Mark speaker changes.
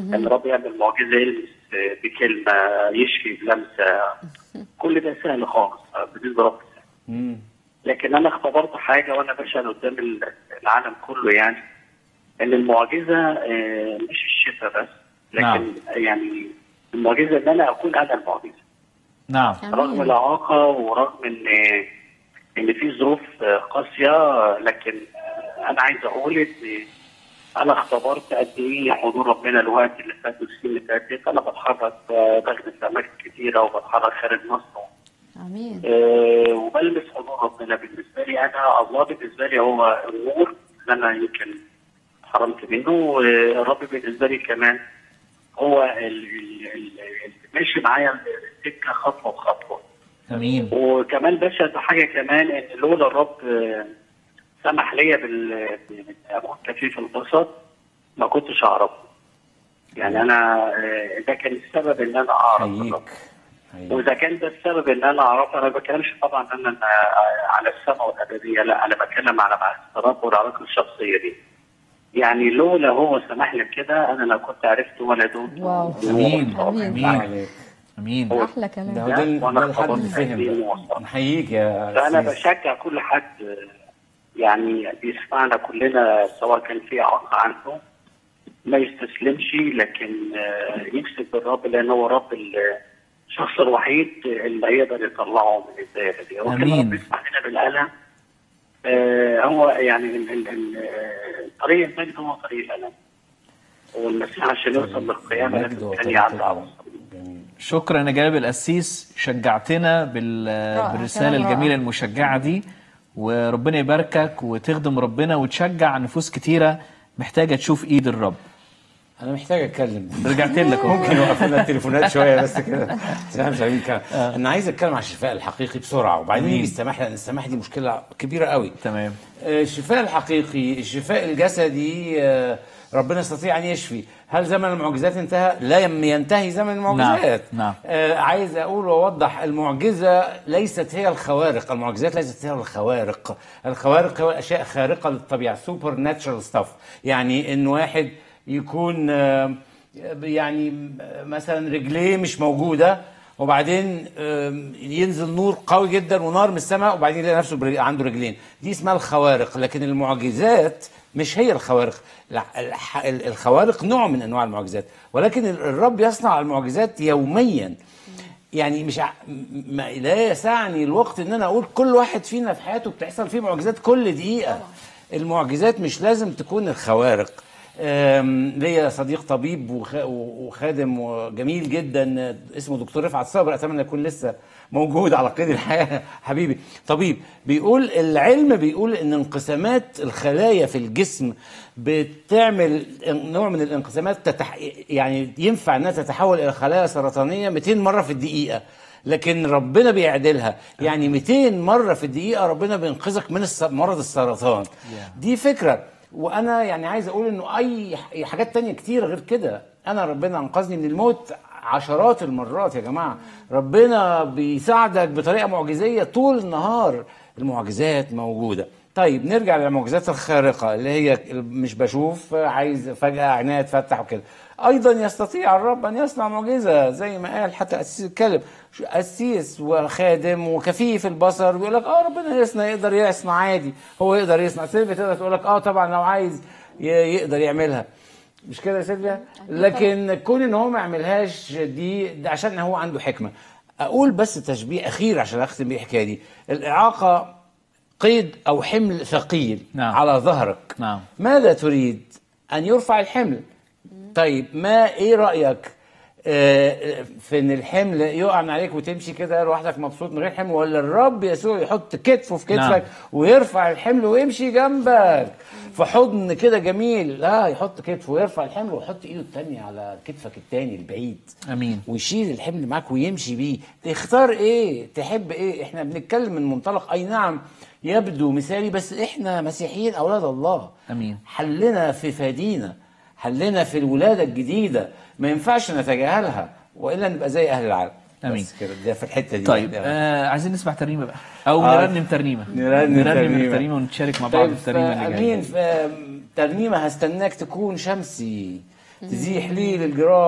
Speaker 1: ان رب يعمل معجزه يلمس بكلمه يشفي بلمسه كل ده سهل خالص بالنسبه لرب
Speaker 2: مم.
Speaker 1: لكن انا اختبرت حاجه وانا بشهد قدام ال- العالم كله يعني ان المعجزه آه، مش الشفاء بس لكن
Speaker 3: نعم.
Speaker 1: يعني المعجزه ان انا اكون انا المعجزه
Speaker 3: نعم
Speaker 1: رغم
Speaker 4: امين
Speaker 1: الاعاقه ورغم ان ان في ظروف آه، قاسيه لكن آه، انا عايز اقول ان انا اختبرت قد ايه حضور ربنا الوقت اللي فات والسنين اللي فاتت انا بتحرك آه، بخدم في اماكن كتيره وبتحرك خارج مصر
Speaker 4: امين
Speaker 1: آه، وبلبس حضور ربنا بالنسبه لي انا الله بالنسبه لي هو النور اللي انا يمكن حرمت منه والرب بالنسبه لي كمان هو ال- ال- ال- اللي ماشي معايا السكه خطوه بخطوه
Speaker 3: امين
Speaker 1: وكمان بشهد بحاجه كمان ان لولا الرب آه، سمح ليا بال بال- اكون كفيف البسط ما كنتش اعرفه يعني انا آه، ده كان السبب ان انا اعرف الرب
Speaker 2: حييك حييك.
Speaker 1: واذا كان ده السبب ان انا اعرفه انا ما بتكلمش طبعا ان انا على السماء والابديه لا انا بتكلم على معرفه الرب والعلاقه الشخصيه دي يعني لولا هو سمح لي بكده انا لو كنت عرفت ولا دوت
Speaker 4: واو.
Speaker 3: امين
Speaker 4: أمين.
Speaker 3: امين
Speaker 2: عليك.
Speaker 3: امين
Speaker 4: احلى
Speaker 2: ده
Speaker 4: كلام
Speaker 2: هو ده ال-
Speaker 1: وأنا
Speaker 2: ده الحد
Speaker 1: اختبرت
Speaker 2: اللي فهم
Speaker 1: قد إيه
Speaker 2: ده.
Speaker 1: موفق.
Speaker 2: نحييك يا
Speaker 1: فانا
Speaker 2: أسيس.
Speaker 1: بشجع كل حد يعني بيسمعنا كلنا سواء كان في اعاقه عنده ما يستسلمش لكن آه، يمسك بالرب لان هو رب الشخص الوحيد اللي يقدر يطلعه من الدائره دي هو كان
Speaker 3: أمين.
Speaker 1: رب يسمح لنا بالالم آه، هو يعني ال- ال- ال- آه، طريق المجد هو طريق الالم والمسيح عشان يوصل للقيامه
Speaker 2: المجد
Speaker 1: لازم
Speaker 2: هو
Speaker 1: كان
Speaker 2: طريق
Speaker 1: يعدي على
Speaker 2: الألم.
Speaker 1: الصليب
Speaker 2: جميل.
Speaker 3: شكرا يا جلال القسيس شجعتنا بال... بالرساله
Speaker 4: كلام رائع.
Speaker 3: الجميله المشجعه دي وربنا يباركك وتخدم ربنا وتشجع نفوس كتيره محتاجه تشوف ايد الرب
Speaker 2: انا محتاج اتكلم
Speaker 3: رجعت لك أهو.
Speaker 2: ممكن يوقف لنا التليفونات شويه بس كده عشان احنا مش عارفين كلام انا عايز اتكلم عن الشفاء الحقيقي بسرعه وبعدين
Speaker 3: أمين.
Speaker 2: يجي السماح لان السماح دي مشكله كبيره قوي
Speaker 3: تمام
Speaker 2: آه، الشفاء الحقيقي الشفاء الجسدي آه، ربنا يستطيع ان يشفي هل زمن المعجزات انتهى لا يم- ينتهي زمن المعجزات
Speaker 3: نعم، نعم.
Speaker 2: آه عايز اقول واوضح المعجزه ليست هي الخوارق المعجزات ليست هي الخوارق الخوارق هو اشياء خارقه للطبيعه سوبر ناتشرال ستاف يعني ان واحد يكون آه، يعني مثلا رجليه مش موجوده وبعدين آم، ينزل نور قوي جدا ونار من السماء وبعدين يلاقي نفسه برج- عنده رجلين دي اسمها الخوارق لكن المعجزات مش هي الخوارق لا، الح- ال- الخوارق نوع من انواع المعجزات ولكن ال- الرب يصنع المعجزات يوميا يعني مش ع... م- ما لا يسعني الوقت ان انا اقول كل واحد فينا في حياته بتحصل فيه معجزات كل دقيقه المعجزات مش لازم تكون الخوارق أم، ليا صديق طبيب وخ- وخادم جميل جدا اسمه دكتور رفعت صابر اتمنى يكون لسه موجود على قيد الحياه حبيبي طبيب بيقول العلم بيقول ان انقسامات الخلايا في الجسم بتعمل نوع من الانقسامات تتح... يعني ينفع انها تتحول الى خلايا سرطانيه 200 مره في الدقيقه لكن ربنا بيعدلها يعني 200 مره في الدقيقه ربنا بينقذك من الس- مرض السرطان دي فكره وانا يعني عايز اقول انه اي ح- حاجات تانية كتير غير كده انا ربنا انقذني من الموت عشرات المرات يا جماعه ربنا بيساعدك بطريقه معجزيه طول النهار المعجزات موجوده طيب نرجع للمعجزات الخارقه اللي هي مش بشوف عايز فجاه عينيا تفتح وكده ايضا يستطيع الرب ان يصنع معجزه زي ما قال حتى قسيس الكلب قسيس وخادم وكفيف البصر بيقول لك اه ربنا يصنع يقدر يصنع عادي هو يقدر يصنع سيلفيا تقدر تقول لك اه طبعا لو عايز ي- يقدر يعملها مش كده يا سيلفيا لكن كون ان هو ما يعملهاش دي ده عشان هو عنده حكمه اقول بس تشبيه اخير عشان اختم بيه الحكايه دي الاعاقه قيد او حمل ثقيل
Speaker 3: نعم.
Speaker 2: على ظهرك
Speaker 3: نعم.
Speaker 2: ماذا تريد ان يرفع الحمل طيب ما ايه رايك آه، في ان الحمل يقع من عليك وتمشي كده لوحدك مبسوط من غير حمل ولا الرب يسوع يحط كتفه في كتفك
Speaker 3: نعم.
Speaker 2: ويرفع الحمل ويمشي جنبك في حضن كده جميل لا يحط كتفه ويرفع الحمل ويحط ايده التانية على كتفك التاني البعيد
Speaker 3: امين
Speaker 2: ويشيل الحمل معاك ويمشي بيه تختار ايه تحب ايه احنا بنتكلم من منطلق اي نعم يبدو مثالي بس احنا مسيحيين اولاد الله
Speaker 3: امين
Speaker 2: حلنا في فدينا حلنا في الولاده الجديده ما ينفعش نتجاهلها والا نبقى زي اهل العالم
Speaker 3: أمين.
Speaker 2: بس كده ده في الحته دي
Speaker 3: طيب
Speaker 2: يعني.
Speaker 3: آه عايزين نسمع ترنيمه بقى او
Speaker 2: آه.
Speaker 3: نرنم ترنيمه
Speaker 2: نرنم ترنيمة.
Speaker 3: الترنيمه ونتشارك مع بعض
Speaker 2: طيب
Speaker 3: في الترنيمه اللي
Speaker 2: امين
Speaker 3: جايه
Speaker 2: في ترنيمه هستناك تكون شمسي تزيح لي للجراح